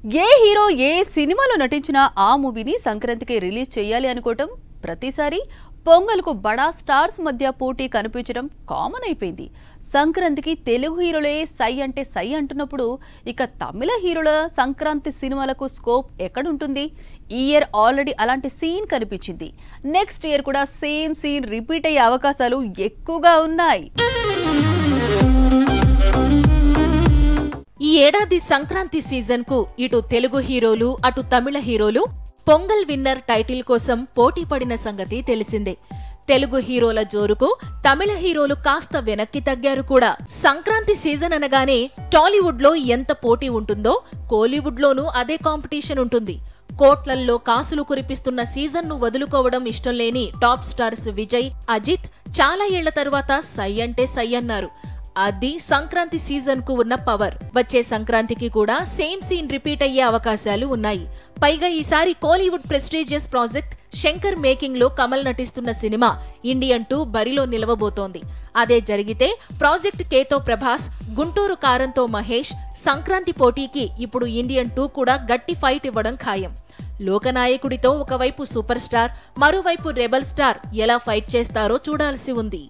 ఏ hero ఏ సినిమాలో నటించినా ఆ మూవీని సంక్రాంతికి రిలీజ్ చేయాలి అనుకోవటం ప్రతిసారి పొంగల్కు బడా స్టార్స్ మధ్య పోటీ కనిపించడం కామన్ అయిపోయింది సంక్రాంతికి తెలుగు హీరోలే సై అంటే సై అంటున్నప్పుడు ఇక తమిళ హీరోల సంక్రాంతి సినిమాలకు స్కోప్ ఎక్కడుంటుంది ఈ ఇయర్ ఆల్రెడీ అలాంటి సీన్ కనిపించింది నెక్స్ట్ ఇయర్ కూడా సేమ్ సీన్ రిపీట్ అయ్యే అవకాశాలు ఎక్కువగా ఉన్నాయి ఈ ఏడాది సంక్రాంతి సీజన్ కు ఇటు తెలుగు హీరోలు అటు తమిళ హీరోలు పొంగల్ విన్నర్ టైటిల్ కోసం పోటీ పడిన సంగతి తెలిసిందే తెలుగు హీరోల జోరుకు తమిళ హీరోలు కాస్త వెనక్కి తగ్గారు కూడా సంక్రాంతి సీజన్ అనగానే టాలీవుడ్ లో ఎంత పోటీ ఉంటుందో కోలీవుడ్ లోనూ అదే కాంపిటీషన్ ఉంటుంది కోట్లల్లో కాసులు కురిపిస్తున్న సీజన్ ను వదులుకోవడం ఇష్టం లేని టాప్ స్టార్స్ విజయ్ అజిత్ చాలా ఏళ్ల తరువాత సై అంటే సై అన్నారు అది సంక్రాంతి సీజన్ కు ఉన్న పవర్ వచ్చే సంక్రాంతికి కూడా సేమ్ సీన్ రిపీట్ అయ్యే అవకాశాలు ఉన్నాయి పైగా ఈసారి Kollywood prestigious project Shankar making లో కమల్ నటిస్తున్న సినిమా ఇండియన్ టూ బరిలో నిలవబోతోంది అదే జరిగితే ప్రాజెక్ట్ కేతో ప్రభాస్ గుంటూరు కారంతో మహేష్ సంక్రాంతి పోటీకి ఇప్పుడు ఇండియన్ టూ కూడా గట్టి ఫైట్ ఇవ్వడం ఖాయం లోకనాయకుడితో ఒకవైపు సూపర్ స్టార్ మరోవైపు రెబల్ స్టార్ ఎలా ఫైట్ చేస్తారో చూడాల్సి ఉంది